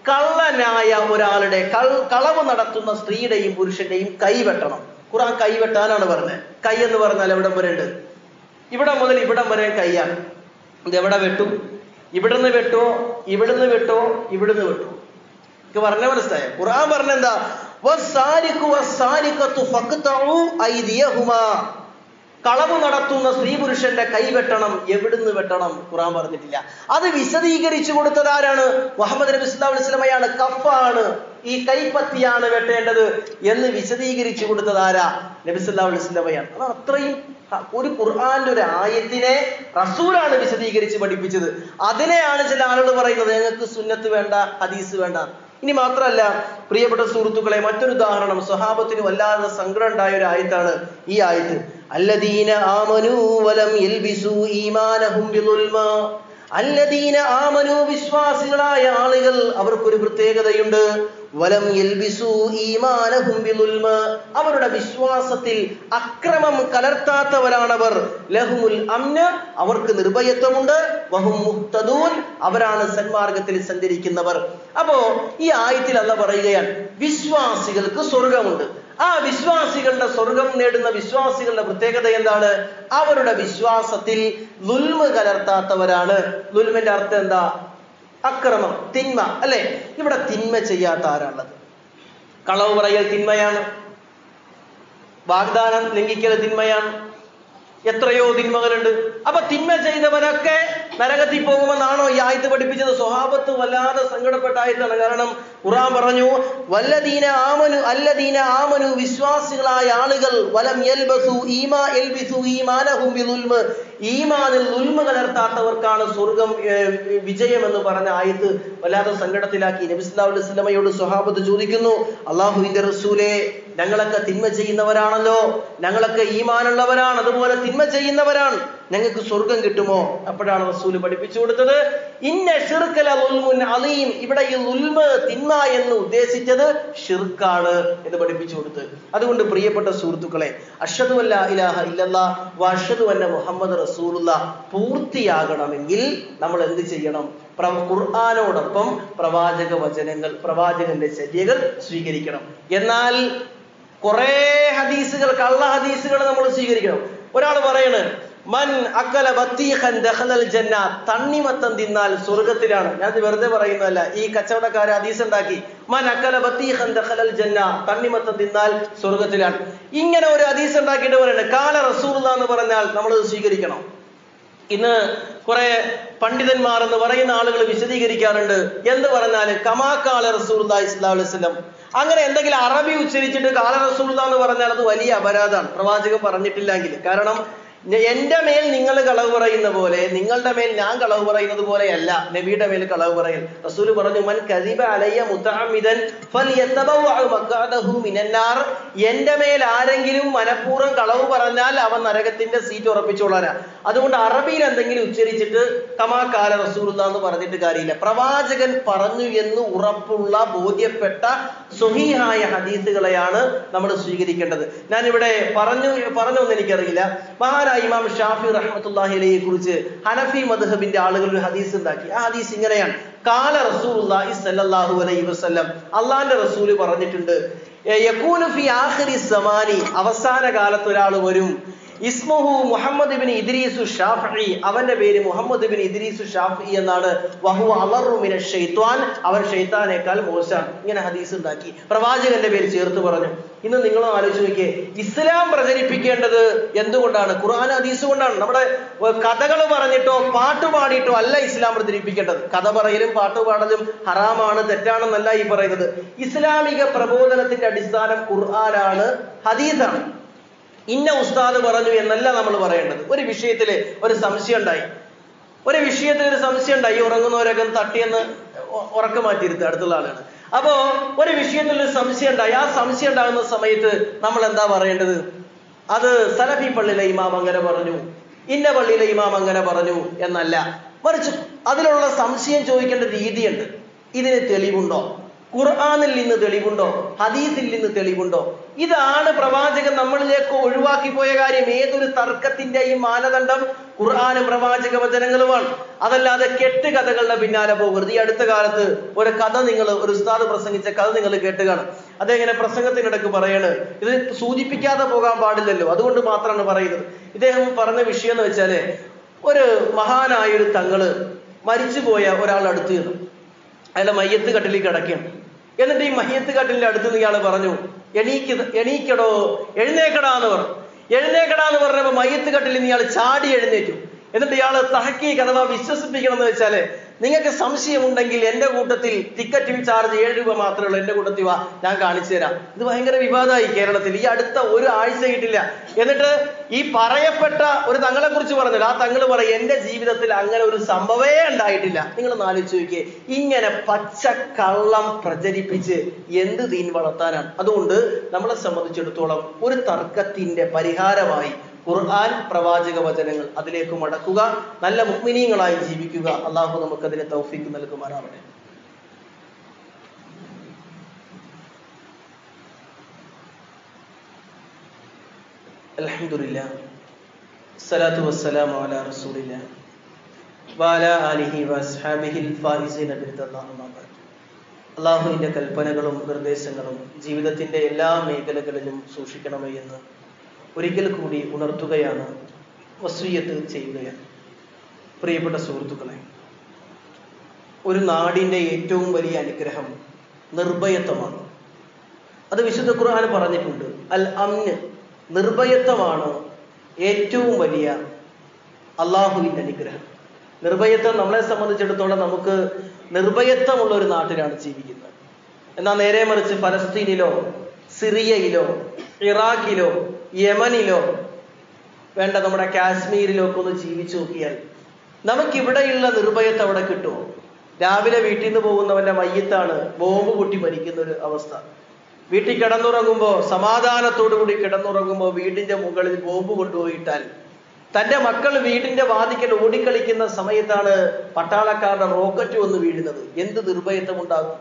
കള്ളനായ ഒരാളുടെ കൾ- കളവ് നടത്തുന്ന സ്ത്രീയുടെയും പുരുഷന്റെയും കൈ വെട്ടണം ഖുർആൻ കൈ വെട്ടാനാണ് പറഞ്ഞത് കൈ എന്ന് പറഞ്ഞാൽ എവിടം വരെ ഉണ്ട് ഇവിടെ മുതൽ ഇവിടം വരെ കൈയാണ് ഇത് എവിടെ വെട്ടും ഇവിടുന്ന് വെട്ടോ ഇവിടുന്ന് വെട്ടോ ഇവിടുന്ന് വെട്ടോ എനിക്ക് പറഞ്ഞ മനസ്സിലായോ ഖുർആൻ പറഞ്ഞെന്താ വസ്സാരിഖു വസ്സാരിഖത്തു ഫഖ്തഉ ഐദിയഹുമാ കളവ് നടത്തുന്ന സ്ത്രീ പുരുഷന്റെ കൈ വെട്ടണം എവിടുന്ന് വെട്ടണം ഖുറാൻ പറഞ്ഞിട്ടില്ല അത് വിശദീകരിച്ചു കൊടുത്തത് ആരാണ് മുഹമ്മദ് നബി സ്വല്ലല്ലാഹു അലൈഹി വസല്ലമയാണ് കഫാണ് ഈ കൈപ്പത്തിയാണ് വെട്ടേണ്ടത് എന്ന് വിശദീകരിച്ചു കൊടുത്തത് ആരാ നബി സല്ലല്ലാഹു അലൈഹി വസല്ലമയാണ് അത് അത്രയും ഹ- ഒരു ഖുർആന്റെ ഒരു ആയത്തിനെ റസൂലാണ് വിശദീകരിച്ച് പഠിപ്പിച്ചത് അതിനെയാണ് ചില ആളുകൾ പറയുന്നത് ഞങ്ങൾക്ക് സുന്നത്ത് വേണ്ട ഹദീസ് വേണ്ട ഇനി മാത്രമല്ല പ്രിയപ്പെട്ട സുഹൃത്തുക്കളെ മറ്റൊരു ഉദാഹരണം സ്വഹാബത്തിന് വല്ലാതെ സങ്കടം ഉണ്ടായ ഒരു ആയത്താണ് ഈ ആയത്ത് അല്ലദീന ആമനു വലം യൽബിസു ഈമാനഹും ബിളുൽമ അല്ലദീന ആമനു വിശ്വാസികളായ ആളുകൾ അവർക്കൊരു പ്രത്യേകതയുണ്ട് വലം യൽബിസു ഈമാനഹും ബിളുൽമ അവരുടെ വിശ്വാസത്തിൽ അക്രമം കലർത്താത്തവരാണവർ ലഹുമുൽ അംന അവർക്ക് നിർഭയത്വമുണ്ട് വഹും മുഹ്തദൂൻ അവരാണ് സന്മാർഗത്തിൽ സഞ്ചരിക്കുന്നവർ അപ്പോ ഈ ആയത്തിൽ അല്ല പറയുകയാണ് വിശ്വാസികൾക്ക് സ്വർഗമുണ്ട് ആ വിശ്വാസികളുടെ സ്വർഗം നേടുന്ന വിശ്വാസികളുടെ പ്രത്യേകത എന്താണ് അവരുടെ വിശ്വാസത്തിൽ ലുൽമ കലർത്താത്തവരാണ് ലുൽമിന്റെ അർത്ഥം എന്താ അക്രമം തിന്മ അല്ലെ ഇവിടെ തിന്മ ചെയ്യാത്ത ആരാണുള്ളത് കളവ് പറയൽ തിന്മയാണ് വാഗ്ദാനം ലംഘിക്കൽ തിന്മയാണ് എത്രയോ തിന്മകളുണ്ട് അപ്പൊ തിന്മ ചെയ്തവരൊക്കെ നരകത്തിൽ പോകുമെന്നാണോ ഈ ആയത്ത് പഠിപ്പിച്ചത് സ്വഹാബത്ത് വല്ലാതെ സങ്കടപ്പെട്ട ആയത്താണ് കാരണം ഖുറാൻ പറഞ്ഞു വല്ലദീന ആമനു അല്ലദീന ആമനു വിശ്വാസികളായ ആളുകൾ വലം യൽബസു ഈമാ യൽബിസു ഈമാനഹും ബിദുൽമ് ഈമാനിൽ ഉൽമ കലർത്താത്തവർക്കാണ് സ്വർഗം ഏർ, വിജയം എന്ന് പറഞ്ഞ ആയത്ത് വല്ലാതെ സങ്കടത്തിലാക്കി നബി സല്ലല്ലാഹു അലൈഹി വസല്ലമയോട് സ്വഹാബത്ത് ചോദിക്കുന്നു അള്ളാഹുവിന്റെ റസൂലേ ഞങ്ങളൊക്കെ തിന്മ ചെയ്യുന്നവരാണല്ലോ ഞങ്ങളൊക്കെ ഈമാനുള്ളവരാണ് അതുപോലെ തിന്മ ചെയ്യുന്നവരാണ് ഞങ്ങൾക്ക് സ്വർഗം കിട്ടുമോ അപ്പോഴാണ് റസൂല് പഠിപ്പിച്ചു കൊടുത്തത് ഇന്ന ഷിർക്കല ളുൽമുൻ അലീം ഇവിടെ ഈ ഉൽമ തിന്മ എന്ന് ഉദ്ദേശിച്ചത് ഷിർക്കാണ് എന്ന് പഠിപ്പിച്ചു കൊടുത്ത് അതുകൊണ്ട് പ്രിയപ്പെട്ട സുഹൃത്തുക്കളെ അഷദു അല്ല ഇലാഹ ഇല്ലല്ലാ വഷദു അന്ന മുഹമ്മദ് റസൂലുള്ള പൂർത്തിയാകണമെങ്കിൽ നമ്മൾ എന്ത് ചെയ്യണം പ്ര- ഖുർആാനോടൊപ്പം പ്രവാചക വചനങ്ങൾ പ്രവാചകന്റെ ചര്യകൾ സ്വീകരിക്കണം എന്നാൽ കുറേ ഹദീസുകൾ കള്ള ഹദീസുകൾ നമ്മൾ സ്വീകരിക്കണം ഒരാൾ പറയണ് മൻ അക്കല ബത്തീഖൻ ദഖലൽ ജന്ന തണ്ണിമത്തം തിന്നാൽ സ്വർഗത്തിലാണ് ഞാൻ ഇത് വെറുതെ പറയുന്നതല്ല ഈ കച്ചവടക്കാരെ ഹദീസ് ഉണ്ടാക്കി മൻ അക്കല ബത്തീഖൻ ദഖലൽ ജന്ന തണ്ണിമത്തം തിന്നാൽ സ്വർഗത്തിലാണ് ഇങ്ങനെ ഒരു ഹദീസ് ഉണ്ടാക്കിയിട്ട് പറയുന്നത് കാല റസൂലുള്ള എന്ന് പറഞ്ഞാൽ നമ്മൾ സ്വീകരിക്കണം ഇന്ന് കുറെ പണ്ഡിതന്മാർ എന്ന് പറയുന്ന ആളുകൾ വിശദീകരിക്കാറുണ്ട് എന്ത് പറഞ്ഞാല് കമാക്കാല റസൂലുള്ളാഹി സ്വല്ലല്ലാഹു അലൈഹി വസല്ലം അങ്ങനെ എന്തെങ്കിലും അറബി ഉച്ചരിച്ചിട്ട് കാല റസൂലുള്ള എന്ന് പറഞ്ഞാൽ അത് വലിയ അപരാധമാണ് പ്രവാചകൻ പറഞ്ഞിട്ടില്ലെങ്കിൽ കാരണം ഞ- എന്റെ മേൽ നിങ്ങൾ കളവ് പറയുന്ന പോലെ നിങ്ങളുടെ മേൽ ഞാൻ കളവ് പറയുന്നത് പോലെയല്ല നബിയുടെ മേൽ കളവ് പറയൽ റസൂൽ പറഞ്ഞു മൻ കദിബ അലയ്യ മുത്തഅമ്മിദൻ ഫൽയതബവഅ മഖഅദഹു മിനന്നാർ എന്റെ മേൽ ആരെങ്കിലും മനഃപൂർവ്വം കളവ് പറഞ്ഞാൽ അവൻ നരകത്തിന്റെ സീറ്റ് ഉറപ്പിച്ചോളാനാ അതുകൊണ്ട് അറബിയിൽ എന്തെങ്കിലും ഉച്ചരിച്ചിട്ട് കമാ കാല റസൂലുള്ള എന്ന് പറഞ്ഞിട്ട് കാര്യമില്ല പ്രവാചകൻ പറഞ്ഞു എന്ന് ഉറപ്പുള്ള ബോധ്യപ്പെട്ട സ്വഹീഹായ ഹദീസുകളെയാണ് നമ്മൾ സ്വീകരിക്കേണ്ടത് ഞാൻ ഇവിടെ പറഞ്ഞു പറഞ്ഞു എന്ന് എനിക്കറിയില്ല മഹാനായ ഇമാം ഷാഫി റഹ്മത്തുള്ളാഹി അലൈഹിയെ കുറിച്ച് ഹനഫി മദ്ഹബിന്റെ ആളുകൾ ഒരു ഹദീസ് ഉണ്ടാക്കി ആ ഹദീസ് ഇങ്ങനെയാണ് കാല റസൂലുള്ളാഹി സ്വല്ലല്ലാഹു അലൈഹി വസല്ലം അള്ളാന്റെ റസൂല് പറഞ്ഞിട്ടുണ്ട് "എ യകൂനു ഫി ആഖിരി സമാനി അവസാന കാലത്ത് ഒരാൾ വരും ഇസ്മുഹു മുഹമ്മദ് ബിൻ ഇദ്രീസു ഷാഫി അവന്റെ പേര് മുഹമ്മദ് ബിൻ ഇദ്രീസു ഷാഫി എന്നാണ് വഹു അലറു മിന ഷെയ്ത്വാൻ അവൻ ഷെയ്ത്താനേക്കാൾ മോശം ഇങ്ങനെ ഹദീസ് ഉണ്ടാക്കി പ്രവാചകന്റെ പേര് ചേർത്ത് പറഞ്ഞു ഇന്ന് നിങ്ങളും ആലോചിച്ച് നോക്കിയേ ഇസ്ലാം പ്രചരിപ്പിക്കേണ്ടത് എന്തുകൊണ്ടാണ് ഖുർആൻ ഹദീസ് കൊണ്ടാണ് നമ്മുടെ കഥകൾ പറഞ്ഞിട്ടോ പാട്ട് പാടിയിട്ടോ അല്ല ഇസ്ലാം പ്രചരിപ്പിക്കേണ്ടത് കഥ പറയലും പാട്ട് പാടലും ഹറാമാണ് തെറ്റാണെന്നല്ല ഈ പറയുന്നത് ഇസ്ലാമിക പ്രബോധനത്തിന്റെ അടിസ്ഥാനം ഖുർആനാണ് ഹദീസാണ് ഇന്ന ഉസ്താദ് പറഞ്ഞു എന്നല്ല നമ്മൾ പറയേണ്ടത് ഒരു വിഷയത്തിൽ ഒരു സംശയം ഉണ്ടായി ഒരു വിഷയത്തിൽ ഒരു സംശയം ഉണ്ടായി ഉറങ്ങുന്നവരൊക്കെ ഒന്ന് തട്ടിയെന്ന് ഉ- ഉറക്കം മാറ്റിയിരുത്തുക അടുത്തുള്ള ആളുകൾ അപ്പോ ഒരു വിഷയത്തിൽ ഒരു സംശയം ഉണ്ടായി ആ സംശയം ഉണ്ടാകുന്ന സമയത്ത് നമ്മൾ എന്താ പറയേണ്ടത് അത് സലഫി പള്ളിയിലെ ഇമാം അങ്ങനെ പറഞ്ഞു ഇന്ന പള്ളിയിലെ ഇമാം അങ്ങനെ പറഞ്ഞു എന്നല്ല മറിച്ച് അതിലുള്ള സംശയം ചോദിക്കേണ്ട രീതിയുണ്ട് ഇതിന് തെളിവുണ്ടോ ഖുർആാനിൽ നിന്ന് തെളിവുണ്ടോ ഹദീസിൽ നിന്ന് തെളിവുണ്ടോ ഇതാണ് പ്രവാചകൻ നമ്മളിലേക്ക് ഒഴിവാക്കി പോയ കാര്യം ഏതൊരു തർക്കത്തിന്റെയും മാനദണ്ഡം ഖുർആാനും പ്രവാചക വചനങ്ങളുമാണ് അതല്ലാതെ കെട്ട് കഥകളുടെ പിന്നാലെ പോകരുത് ഈ അടുത്ത കാലത്ത് ഒരു കഥ നിങ്ങൾ ഒരു ഉസ്താദ് പ്രസംഗിച്ച കഥ നിങ്ങൾ കേട്ട് കാണും അദ്ദേഹം പ്രസംഗത്തിനിടക്ക് പറയാണ് ഇത് സൂചിപ്പിക്കാതെ പോകാൻ പാടില്ലല്ലോ അതുകൊണ്ട് മാത്രമാണ് പറയുന്നത് ഇദ്ദേഹം പറഞ്ഞ വിഷയം എന്ന് വെച്ചാല് ഒരു മഹാനായ ഒരു തങ്ങള് മരിച്ചുപോയ ഒരാൾ അടുത്ത് ചെന്നു അയാളെ മയ്യത്ത് കട്ടിലിൽ കിടക്കുകയാണ് എന്നിട്ട് ഈ മയ്യത്ത് കട്ടിലിന്റെ അടുത്ത് നിന്ന് ഇയാൾ പറഞ്ഞു എണീക്ക് എണീക്കടോ എഴുന്നേക്കടാ എന്ന് പറഞ്ഞു എഴുന്നേക്കടാ എന്ന് പറഞ്ഞപ്പോ മയ്യത്ത് കട്ടിലിൽ നിന്ന് ഇയാൾ ചാടി എഴുന്നേറ്റു എന്നിട്ട് ഇയാൾ തഹക്കീക്ക് അഥവാ വിശ്വസിപ്പിക്കണം എന്ന് വെച്ചാല് നിങ്ങൾക്ക് സംശയമുണ്ടെങ്കിൽ എന്റെ കൂട്ടത്തിൽ ടിക്കറ്റ് ചാർജ് ഏഴ് രൂപ മാത്രമേ ഉള്ളൂ എന്റെ കൂട്ടത്തിൽ വാ ഞാൻ കാണിച്ചു തരാം ഇത് ഭയങ്കര വിവാദമായി കേരളത്തിൽ ഈ അടുത്ത ഒരു ആഴ്ച കിട്ടില്ല എന്നിട്ട് ഈ പറയപ്പെട്ട ഒരു തങ്ങളെ കുറിച്ച് പറഞ്ഞത് ആ തങ്ങൾ പറയും എന്റെ ജീവിതത്തിൽ അങ്ങനെ ഒരു സംഭവമേ ഉണ്ടായിട്ടില്ല നിങ്ങൾ ആലോചിച്ച് നോക്കിയേ ഇങ്ങനെ പച്ച കള്ളം പ്രചരിപ്പിച്ച് എന്ത് തീൻ വളർത്താനാണ് അതുകൊണ്ട് നമ്മളെ സംബന്ധിച്ചിടത്തോളം ഒരു തർക്കത്തിന്റെ പരിഹാരമായി ഖുർആൻ പ്രവാചക വചനങ്ങൾ അതിലേക്ക് മടക്കുക നല്ല മുഗ്മിനീങ്ങളായി ജീവിക്കുക അള്ളാഹു നമുക്കതിനെ തൗഫീക്ക് നൽകുമാറാവട്ടെ അൽഹംദുലില്ലാ സ്വലാത്തു വസ്സലാമു അലാ റസൂലില്ലാ വഅലാ ആലിഹി വഅസ്ഹാബിഹിൽ ഫായിസീന ബിറദല്ലാഹു അമ്മാ ബഅദ് അള്ളാഹുവിന്റെ കൽപ്പനകളും നിർദ്ദേശങ്ങളും ജീവിതത്തിന്റെ എല്ലാ മേഖലകളിലും സൂക്ഷിക്കണമേ എന്ന് ഒരിക്കൽ കൂടി ഉണർത്തുകയാണ് വസൂയത്ത് ചെയ്യുകയാണ് പ്രിയപ്പെട്ട സുഹൃത്തുക്കളെ ഒരു നാടിന്റെ ഏറ്റവും വലിയ അനുഗ്രഹം നിർഭയത്വമാണ് അത് വിശുദ്ധ ഖുർആൻ പറഞ്ഞിട്ടുണ്ട് അൽ അമ്ന് നിർഭയത്വമാണ് ഏറ്റവും വലിയ അള്ളാഹുവിന്റെ അനുഗ്രഹം നിർഭയത്വം നമ്മളെ സംബന്ധിച്ചിടത്തോളം നമുക്ക് നിർഭയത്വമുള്ള ഒരു നാട്ടിലാണ് ജീവിക്കുന്നത് എന്നാൽ നേരെ മറിച്ച് ഫലസ്തീനിലോ സിറിയയിലോ ഇറാഖിലോ യമനിലോ വേണ്ട നമ്മുടെ കാശ്മീരിലോ ഒക്കെ ഒന്ന് ജീവിച്ചു നോക്കിയാൽ നമുക്കിവിടെയുള്ള നിർഭയത്വം അവിടെ കിട്ടുമോ രാവിലെ വീട്ടിൽ നിന്ന് പോകുന്നവന്റെ മയ്യത്താണ് ബോംബ് പൊട്ടി മരിക്കുന്ന ഒരു അവസ്ഥ വീട്ടിൽ കിടന്നുറങ്ങുമ്പോൾ സമാധാനത്തോടുകൂടി കിടന്നുറങ്ങുമ്പോൾ വീടിന്റെ മുകളിൽ ബോംബ് കൊണ്ടുപോയിട്ടാൽ തന്റെ മക്കൾ വീടിന്റെ വാതിക്കൽ ഓടിക്കളിക്കുന്ന സമയത്താണ് പട്ടാളക്കാരുടെ റോക്കറ്റ് വന്ന് വീഴുന്നത് എന്ത് നിർഭയത്വം ഉണ്ടാകും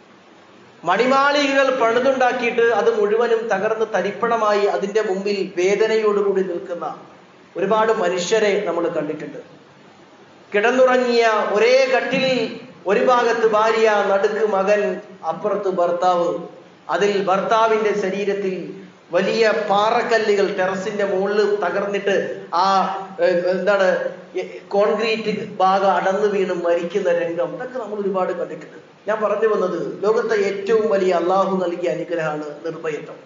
മണിമാളികകൾ പണിതുണ്ടാക്കിയിട്ട് അത് മുഴുവനും തകർന്ന് തരിപ്പണമായി അതിന്റെ മുമ്പിൽ വേദനയോടുകൂടി നിൽക്കുന്ന ഒരുപാട് മനുഷ്യരെ നമ്മൾ കണ്ടിട്ടുണ്ട് കിടന്നുറങ്ങിയ ഒരേ കട്ടിലിൽ ഒരു ഭാഗത്ത് ഭാര്യ നടുക്ക് മകൻ അപ്പുറത്ത് ഭർത്താവ് അതിൽ ഭർത്താവിന്റെ ശരീരത്തിൽ വലിയ പാറക്കല്ലുകൾ ടെറസിന്റെ മുകളിൽ തകർന്നിട്ട് ആ ഏർ, എന്താണ് എ- കോൺക്രീറ്റ് ഭാഗം അടന്നു വീണ് മരിക്കുന്ന രംഗം ഇതൊക്കെ നമ്മൾ ഒരുപാട് കണ്ടിട്ടുണ്ട് ഞാൻ പറഞ്ഞു വന്നത് ലോകത്തെ ഏറ്റവും വലിയ അള്ളാഹു നൽകിയ അനുഗ്രഹമാണ് നിർഭയത്വം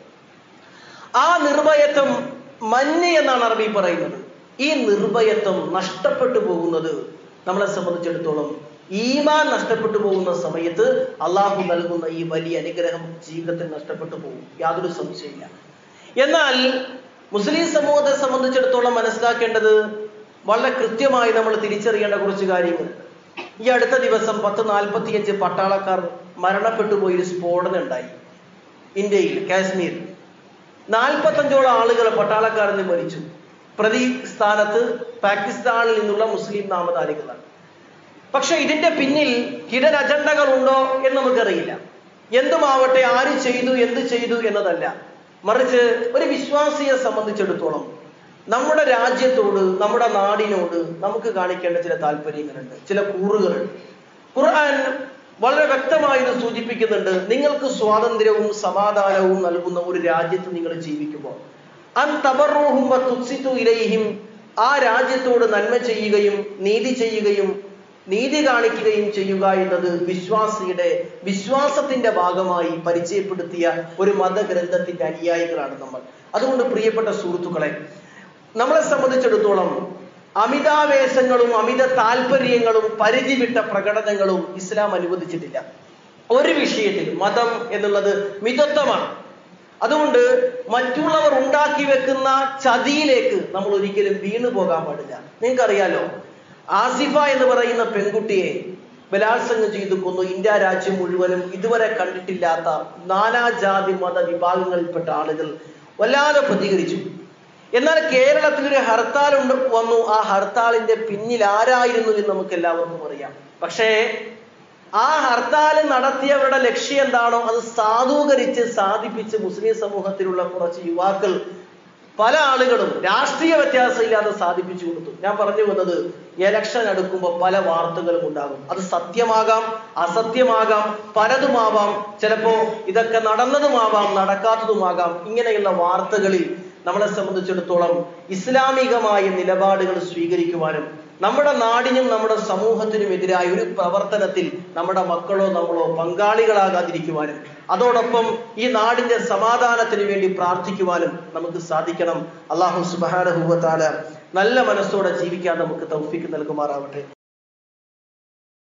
ആ നിർഭയത്വം മഞ്ഞ് എന്നാണ് അറബി പറയുന്നത് ഈ നിർഭയത്വം നഷ്ടപ്പെട്ടു പോകുന്നത് നമ്മളെ സംബന്ധിച്ചിടത്തോളം ഈമാൻ നഷ്ടപ്പെട്ടു പോകുന്ന സമയത്ത് അള്ളാഹു നൽകുന്ന ഈ വലിയ അനുഗ്രഹം ജീവിതത്തിൽ നഷ്ടപ്പെട്ടു പോകും യാതൊരു സംശയമില്ല എന്നാൽ മുസ്ലിം സമൂഹത്തെ സംബന്ധിച്ചിടത്തോളം മനസ്സിലാക്കേണ്ടത് വളരെ കൃത്യമായി നമ്മൾ തിരിച്ചറിയേണ്ട കുറച്ച് കാര്യങ്ങളുണ്ട് ഈ അടുത്ത ദിവസം പത്ത് നാൽപ്പത്തിയഞ്ച് പട്ടാളക്കാർ മരണപ്പെട്ടു പോയൊരു സ്ഫോടനം ഉണ്ടായി ഇന്ത്യയിൽ കാശ്മീരിൽ നാൽപ്പത്തഞ്ചോളം ആളുകൾ പട്ടാളക്കാരിൽ നിന്ന് മരിച്ചു പ്രതി സ്ഥാനത്ത് പാകിസ്ഥാനിൽ നിന്നുള്ള മുസ്ലിം നാമധാരികളാണ് പക്ഷെ ഇതിന്റെ പിന്നിൽ ഹിഡൻ അജണ്ടകൾ ഉണ്ടോ എന്ന് നമുക്കറിയില്ല എന്തുമാവട്ടെ ആര് ചെയ്തു എന്ത് ചെയ്തു എന്നതല്ല മറിച്ച് ഒരു വിശ്വാസിയെ സംബന്ധിച്ചിടത്തോളം നമ്മുടെ രാജ്യത്തോട് നമ്മുടെ നാടിനോട് നമുക്ക് കാണിക്കേണ്ട ചില താല്പര്യങ്ങളുണ്ട് ചില കൂറുകളുണ്ട് ഖുർആൻ വളരെ വ്യക്തമായി ഇത് സൂചിപ്പിക്കുന്നുണ്ട് നിങ്ങൾക്ക് സ്വാതന്ത്ര്യവും സമാധാനവും നൽകുന്ന ഒരു രാജ്യത്ത് നിങ്ങൾ ജീവിക്കുമ്പോൾ അൻ തബറൂഹും വ തുത്സിതു ഇലൈഹിം ആ രാജ്യത്തോട് നന്മ ചെയ്യുകയും നീതി ചെയ്യുകയും നീതി കാണിക്കുകയും ചെയ്യുക എന്നത് വിശ്വാസിയുടെ വിശ്വാസത്തിന്റെ ഭാഗമായി പരിചയപ്പെടുത്തിയ ഒരു മതഗ്രന്ഥത്തിന്റെ അനുയായികളാണ് നമ്മൾ അതുകൊണ്ട് പ്രിയപ്പെട്ട സുഹൃത്തുക്കളെ നമ്മളെ സംബന്ധിച്ചിടത്തോളം അമിതാവേശങ്ങളും അമിത താല്പര്യങ്ങളും പരിധി വിട്ട പ്രകടനങ്ങളും ഇസ്ലാം അനുവദിച്ചിട്ടില്ല ഒരു വിഷയത്തിൽ മതം എന്നുള്ളത് മിതത്വമാണ് അതുകൊണ്ട് മറ്റുള്ളവർ ഉണ്ടാക്കി വെക്കുന്ന ചതിയിലേക്ക് നമ്മൾ ഒരിക്കലും വീണു പോകാൻ പാടില്ല നിങ്ങൾക്കറിയാലോ ആസിഫ എന്ന് പറയുന്ന പെൺകുട്ടിയെ ബലാത്സംഗം ചെയ്തു കൊന്നു ഇന്ത്യ രാജ്യം മുഴുവനും ഇതുവരെ കണ്ടിട്ടില്ലാത്ത നാനാജാതി മത വിഭാഗങ്ങളിൽപ്പെട്ട ആളുകൾ വല്ലാതെ പ്രതികരിച്ചു എന്നാൽ കേരളത്തിൽ ഒരു ഹർത്താൽ ഉണ്ട് വന്നു ആ ഹർത്താലിന്റെ പിന്നിൽ ആരായിരുന്നു എന്ന് നമുക്ക് എല്ലാവർക്കും അറിയാം പക്ഷേ ആ ഹർത്താൽ നടത്തിയവരുടെ ലക്ഷ്യം എന്താണോ അത് സാധൂകരിച്ച് സാധിപ്പിച്ച് മുസ്ലിം സമൂഹത്തിലുള്ള കുറച്ച് യുവാക്കൾ പല ആളുകളും രാഷ്ട്രീയ വ്യത്യാസമില്ലാതെ സാധിപ്പിച്ചു കൊടുത്തു ഞാൻ പറഞ്ഞു വന്നത് ഇലക്ഷൻ അടുക്കുമ്പോൾ പല വാർത്തകളും ഉണ്ടാകും അത് സത്യമാകാം അസത്യമാകാം പലതുമാവാം ചിലപ്പോ ഇതൊക്കെ നടന്നതുമാവാം നടക്കാത്തതുമാകാം ഇങ്ങനെയുള്ള വാർത്തകളിൽ നമ്മളെ സംബന്ധിച്ചിടത്തോളം ഇസ്ലാമികമായ നിലപാടുകൾ സ്വീകരിക്കുവാനും നമ്മുടെ നാടിനും നമ്മുടെ സമൂഹത്തിനും എതിരായ ഒരു പ്രവർത്തനത്തിൽ നമ്മുടെ മക്കളോ നമ്മളോ പങ്കാളികളാകാതിരിക്കുവാനും അതോടൊപ്പം ഈ നാടിന്റെ സമാധാനത്തിന് വേണ്ടി പ്രാർത്ഥിക്കുവാനും നമുക്ക് സാധിക്കണം അള്ളാഹു സുബാനഹുവത്താല നല്ല മനസ്സോടെ ജീവിക്കാൻ നമുക്ക് തൗഫീക്ക് നൽകുമാറാവട്ടെ